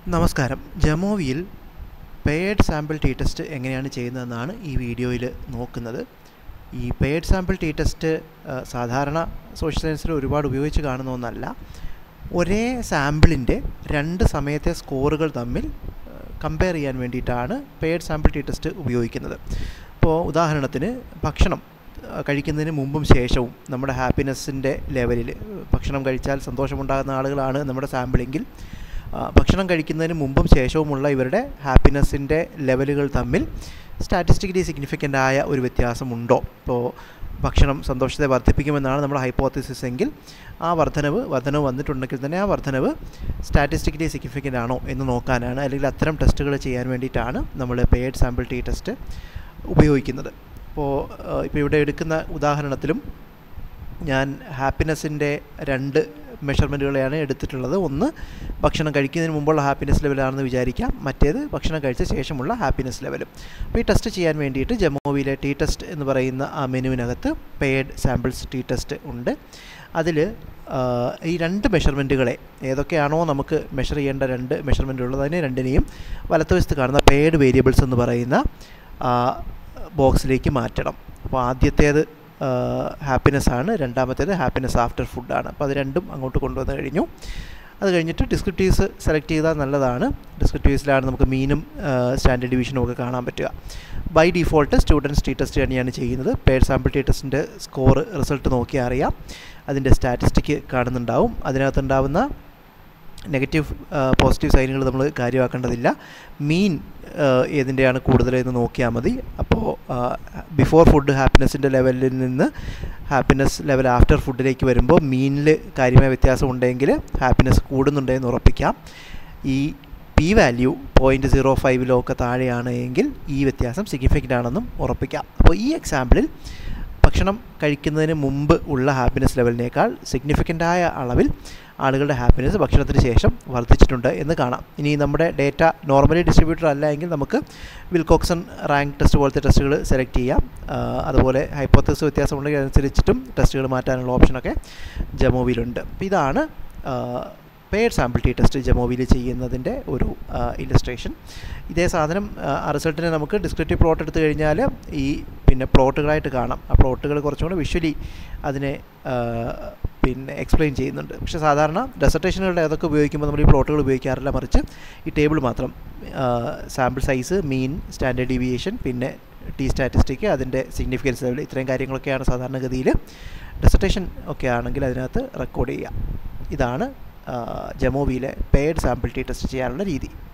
നമസ്കാരം ജമോവിയിൽ paired sample T test എങ്ങനെയാണ് ചെയ്യുന്നതെന്നാണ് ഈ വീഡിയോയിൽ നോക്കുന്നത് ഈ പെയ്ഡ് സാമ്പിൾ ടി ടെസ്റ്റ് സാധാരണ സോഷ്യൽ സയൻസിൽ ഒരുപാട് ഉപയോഗിച്ച് കാണുന്ന ഒന്നല്ല ഒരേ സാമ്പിളിൻ്റെ രണ്ട് സമയത്തെ സ്കോറുകൾ തമ്മിൽ കമ്പയർ ചെയ്യാൻ വേണ്ടിയിട്ടാണ് പെയ്ഡ് സാമ്പിൾ ടി ടെസ്റ്റ് ഉപയോഗിക്കുന്നത് ഇപ്പോൾ ഉദാഹരണത്തിന് ഭക്ഷണം കഴിക്കുന്നതിന് മുമ്പും ശേഷവും നമ്മുടെ ഹാപ്പിനെസ്സിൻ്റെ ലെവലിൽ ഭക്ഷണം കഴിച്ചാൽ സന്തോഷമുണ്ടാകുന്ന ആളുകളാണ് നമ്മുടെ സാമ്പിളെങ്കിൽ ഭക്ഷണം കഴിക്കുന്നതിന് മുമ്പും ശേഷവുമുള്ള ഇവരുടെ ഹാപ്പിനെസ്സിൻ്റെ ലെവലുകൾ തമ്മിൽ സ്റ്റാറ്റിസ്റ്റിക്കലി സിഗ്നിഫിക്കൻ്റ് ആയ ഒരു വ്യത്യാസമുണ്ടോ ഇപ്പോൾ ഭക്ഷണം സന്തോഷത്തെ വർദ്ധിപ്പിക്കുമെന്നാണ് നമ്മുടെ ഹൈപ്പോത്തിസിസ് എങ്കിൽ ആ വർധനവ് വർധനവ് വന്നിട്ടുണ്ടെങ്കിൽ തന്നെ ആ വർധനവ് സ്റ്റാറ്റിസ്റ്റിക്കലി സിഗ്നിഫിക്കൻ്റ് ആണോ എന്ന് നോക്കാനാണ് അല്ലെങ്കിൽ അത്തരം ടെസ്റ്റുകൾ ചെയ്യാൻ വേണ്ടിയിട്ടാണ് നമ്മൾ പെയ്ഡ് സാമ്പിൾ ടി ടെസ്റ്റ് ഉപയോഗിക്കുന്നത് ഇപ്പോൾ ഇപ്പോൾ ഇവിടെ എടുക്കുന്ന ഉദാഹരണത്തിലും ഞാൻ ഹാപ്പിനെസ്സിൻ്റെ രണ്ട് മെഷർമെൻറ്റുകളെയാണ് എടുത്തിട്ടുള്ളത് ഒന്ന് ഭക്ഷണം കഴിക്കുന്നതിന് മുമ്പുള്ള ഹാപ്പിനെസ് ലെവലാണെന്ന് വിചാരിക്കാം മറ്റേത് ഭക്ഷണം കഴിച്ച ശേഷമുള്ള ഹാപ്പിനെസ് ലെവലും അപ്പോൾ ഈ ടെസ്റ്റ് ചെയ്യാൻ വേണ്ടിയിട്ട് ജമോവിലെ ടി ടെസ്റ്റ് എന്ന് പറയുന്ന ആ മെനുവിനകത്ത് പെയ്ഡ് സാമ്പിൾസ് ടി ടെസ്റ്റ് ഉണ്ട് അതിൽ ഈ രണ്ട് മെഷർമെൻറ്റുകളെ ഏതൊക്കെയാണോ നമുക്ക് മെഷർ ചെയ്യേണ്ട രണ്ട് മെഷർമെൻറ്റ് ഉള്ളത് അതിനെ രണ്ടിനെയും വലത്തുവശത്ത് കാണുന്ന പെയ്ഡ് വേരിയബിൾസ് എന്ന് പറയുന്ന ബോക്സിലേക്ക് മാറ്റണം അപ്പോൾ ആദ്യത്തേത് ഹാപ്പിനെസ് ആണ് രണ്ടാമത്തേത് ഹാപ്പിനെസ് ആഫ്റ്റർ ഫുഡാണ് അപ്പോൾ അത് രണ്ടും അങ്ങോട്ട് കൊണ്ടുവന്ന് കഴിഞ്ഞു അത് കഴിഞ്ഞിട്ട് ഡിസ്ക്രിപ്റ്റീവ്സ് സെലക്ട് ചെയ്താൽ നല്ലതാണ് ഡിസ്ക്രിപ്റ്റീവ്സിലാണ് നമുക്ക് മീനും സ്റ്റാൻഡേർഡ് ഡിവിഷനും ഒക്കെ കാണാൻ പറ്റുക by default students T test തന്നെയാണ് ചെയ്യുന്നത് പേഡ് സാമ്പിൾ ടി ടെസ്റ്റിൻ്റെ സ്കോർ റിസൾട്ട് നോക്കിയാൽ അറിയാം അതിൻ്റെ സ്റ്റാറ്റിസ്റ്റിക് കാണുന്നുണ്ടാവും അതിനകത്തുണ്ടാവുന്ന നെഗറ്റീവ് പോസിറ്റീവ് സൈനുകൾ നമ്മൾ കാര്യമാക്കേണ്ടതില്ല മീൻ ഏതിൻ്റെയാണ് കൂടുതൽ എന്ന് നോക്കിയാൽ മതി അപ്പോൾ ബിഫോർ ഫുഡ് ഹാപ്പിനെസ്സിൻ്റെ ലെവലിൽ നിന്ന് ഹാപ്പിനെസ് ലെവൽ ആഫ്റ്റർ ഫുഡിലേക്ക് വരുമ്പോൾ മീനിൽ കാര്യമായ വ്യത്യാസം ഉണ്ടെങ്കിൽ ഹാപ്പിനെസ് കൂടുന്നുണ്ടെന്ന് ഉറപ്പിക്കാം ഈ പി വാല്യൂ പോയിൻറ്റ് സീറോ ഫൈവിലോ ഒക്കെ താഴെയാണ് എങ്കിൽ ഈ വ്യത്യാസം സിഗ്നിഫിക്കൻ്റ് ആണെന്നും ഉറപ്പിക്കാം അപ്പോൾ ഈ എക്സാമ്പിളിൽ ഭക്ഷണം കഴിക്കുന്നതിന് മുമ്പ് ഉള്ള ഹാപ്പിനെസ് ലെവലിനേക്കാൾ സിഗ്നിഫിക്കൻ്റായ അളവിൽ ആളുകളുടെ ഹാപ്പിനെസ് ഭക്ഷണത്തിന് ശേഷം വർദ്ധിച്ചിട്ടുണ്ട് എന്ന് കാണാം ഇനി നമ്മുടെ ഡേറ്റ നോർമലി ഡിസ്ട്രിബ്യൂട്ടർ അല്ല എങ്കിൽ നമുക്ക് വിൽകോക്സൺ റാങ്ക് ടെസ്റ്റ് പോലത്തെ ടെസ്റ്റുകൾ സെലക്ട് ചെയ്യാം അതുപോലെ ഹൈപ്പോത്തസ് വ്യത്യാസം ഉണ്ടെങ്കിൽ അതനുസരിച്ചിട്ടും ടെസ്റ്റുകൾ മാറ്റാനുള്ള ഓപ്ഷനൊക്കെ ജമോവിലുണ്ട് അപ്പോൾ ഇതാണ് പെയ്ഡ് സാമ്പിൾ ടി ടെസ്റ്റ് ജമോവിൽ ചെയ്യുന്നതിൻ്റെ ഒരു ഇല്ലസ്ട്രേഷൻ ഇതേ സാധനം ആ റിസൾട്ടിനെ നമുക്ക് ഡിസ്ക്രിപ്റ്റീവ് പ്ലോട്ട് എടുത്തു കഴിഞ്ഞാൽ ഈ പിന്നെ പ്ലോട്ടുകളായിട്ട് കാണാം ആ പ്ലോട്ടുകൾ കുറച്ചും കൂടെ വിഷ്വലി അതിനെ പിന്നെ എക്സ്പ്ലെയിൻ ചെയ്യുന്നുണ്ട് പക്ഷേ സാധാരണ ഡെസർട്ടേഷനുകളുടെ അതൊക്കെ ഉപയോഗിക്കുമ്പോൾ നമ്മൾ ഈ പ്ലോട്ടുകൾ ഉപയോഗിക്കാറില്ല മറിച്ച് ഈ ടേബിൾ മാത്രം sample size mean standard deviation പിന്നെ ടി സ്റ്റാറ്റിസ്റ്റിക് അതിൻ്റെ സിഗ്നിഫിക്കൻസ് ലെവൽ ഇത്രയും കാര്യങ്ങളൊക്കെയാണ് സാധാരണഗതിയിൽ ഡെസർട്ടേഷൻ ഒക്കെ ആണെങ്കിൽ അതിനകത്ത് റെക്കോർഡ് ചെയ്യുക ഇതാണ് ജമോവിയിലെ പെയ്ഡ് സാമ്പിൾ ടി ടെസ്റ്റ് ചെയ്യാനുള്ള രീതി